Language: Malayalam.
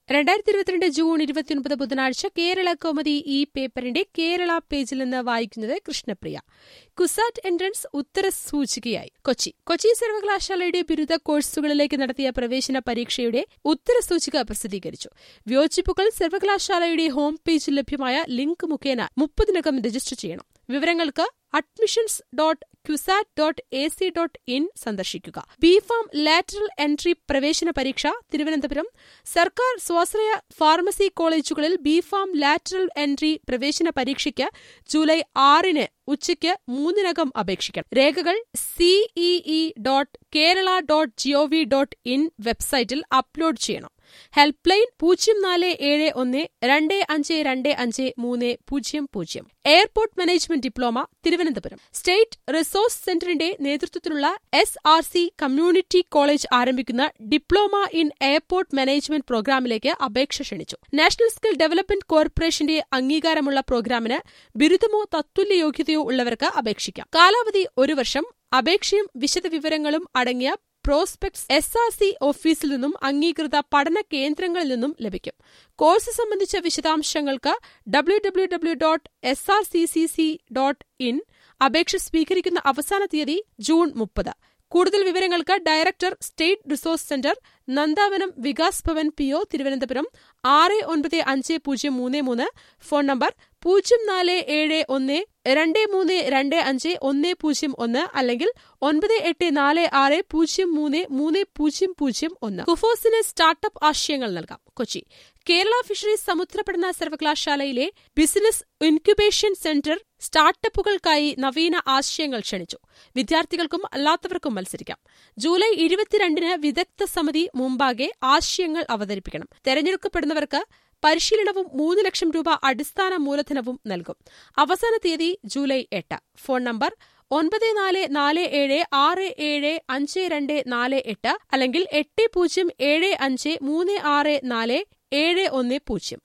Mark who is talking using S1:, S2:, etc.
S1: രണ്ടായിരത്തി ഇരുപത്തിരണ്ട് ജൂൺ ഇരുപത്തിയൊൻപത് ബുധനാഴ്ച കേരള കോമതി ഈ പേപ്പറിന്റെ കേരള പേജിൽ നിന്ന് വായിക്കുന്നത് കൃഷ്ണപ്രിയ കുസാറ്റ് എൻട്രൻസ് ഉത്തര സൂചികയായി കൊച്ചി കൊച്ചി സർവകലാശാലയുടെ ബിരുദ കോഴ്സുകളിലേക്ക് നടത്തിയ പ്രവേശന പരീക്ഷയുടെ ഉത്തര സൂചിക പ്രസിദ്ധീകരിച്ചു വിയോജിപ്പുകൾ സർവകലാശാലയുടെ ഹോം പേജിൽ ലഭ്യമായ ലിങ്ക് മുഖേന മുപ്പതിനകം രജിസ്റ്റർ ചെയ്യണം വിവരങ്ങൾക്ക് admissions dot CUSAT dot A C dot in സന്ദർശിക്കുക ബിഫാം ലാറ്ററൽ എൻട്രി പ്രവേശന പരീക്ഷ തിരുവനന്തപുരം സർക്കാർ സ്വാശ്രയ ഫാർമസി കോളേജുകളിൽ ബിഫാം ലാറ്ററൽ എൻട്രി പ്രവേശന പരീക്ഷയ്ക്ക് ജൂലൈ ആറിന് ഉച്ചയ്ക്ക് മൂന്നിനകം അപേക്ഷിക്കണം രേഖകൾ CEE dot Kerala dot GOV dot in website upload ചെയ്യണം ഹെൽപ്പ് ലൈൻ പൂജ്യം നാല് ഏഴ് ഒന്ന് രണ്ട് അഞ്ച് രണ്ട് അഞ്ച് മൂന്ന് പൂജ്യം പൂജ്യം airport management diploma Thiruvananthapuram state resource സെന്ററിന്റെ നേതൃത്വത്തിലുള്ള S R C community college ആരംഭിക്കുന്ന ഡിപ്ലോമ ഇൻ എയർപോർട്ട് മാനേജ്മെന്റ് പ്രോഗ്രാമിലേക്ക് അപേക്ഷ ക്ഷണിച്ചു നാഷണൽ സ്കിൽ ഡെവലപ്മെന്റ് കോർപ്പറേഷന്റെ അംഗീകാരമുള്ള പ്രോഗ്രാമിന് ബിരുദമോ തത്തുല്യ യോഗ്യതയോ ഉള്ളവർക്ക് അപേക്ഷിക്കാം കാലാവധി ഒരു വർഷം അപേക്ഷയും വിശദവിവരങ്ങളും അടങ്ങിയ പ്രോസ്പെക്ട്സ് എസ് ആർ സി ഓഫീസിൽ നിന്നും അംഗീകൃത പഠന കേന്ദ്രങ്ങളിൽ നിന്നും ലഭിക്കും കോഴ്സ് സംബന്ധിച്ച വിശദാംശങ്ങൾക്ക് W W W dot S R C C C dot in അപേക്ഷ സ്വീകരിക്കുന്ന അവസാന തീയതി ജൂൺ മുപ്പത് കൂടുതൽ വിവരങ്ങൾക്ക് director state resource centre Nandavanam Vikas Bhavan P O Thiruvananthapuram ആറ് ഒൻപത് അഞ്ച് പൂജ്യം മൂന്ന് മൂന്ന് ഫോൺ നമ്പർ പൂജ്യം നാല് ഏഴ് ഒന്ന് രണ്ട് മൂന്ന് രണ്ട് അഞ്ച് ഒന്ന് പൂജ്യം ഒന്ന് അല്ലെങ്കിൽ ഒൻപത് എട്ട് നാല് ആറ് പൂജ്യം മൂന്ന് മൂന്ന് പൂജ്യം പൂജ്യം ഒന്ന് കുഫോസിന് സ്റ്റാർട്ടപ്പ് ആശയങ്ങൾ നൽകാം കൊച്ചി കേരള ഫിഷറീസ് സമുദ്രപഠന സർവകലാശാലയിലെ ബിസിനസ് ഇൻക്യുബേഷൻ സെന്റർ സ്റ്റാർട്ടപ്പുകൾക്കായി നവീന ആശയങ്ങൾ ക്ഷണിച്ചു വിദ്യാർത്ഥികൾക്കും അല്ലാത്തവർക്കും മത്സരിക്കാം ജൂലൈ ഇരുപത്തിരണ്ടിന് വിദഗ്ധ സമിതി മുമ്പാകെ ആശയങ്ങൾ അവതരിപ്പിക്കണം തെരഞ്ഞെടുക്കപ്പെടുന്നവർക്ക് പരിശീലനവും മൂന്ന് ലക്ഷം രൂപ അടിസ്ഥാന മൂലധനവും നൽകും അവസാന തീയതി ജൂലൈ എട്ട് ഫോൺ നമ്പർ ഒൻപത് നാല് നാല് ഏഴ് ആറ് ഏഴ് അഞ്ച് രണ്ട് നാല് എട്ട് അല്ലെങ്കിൽ എട്ട് പൂജ്യം ഏഴ് അഞ്ച് മൂന്ന് ആറ് നാല് ഏഴ് ഒന്ന് പൂജ്യം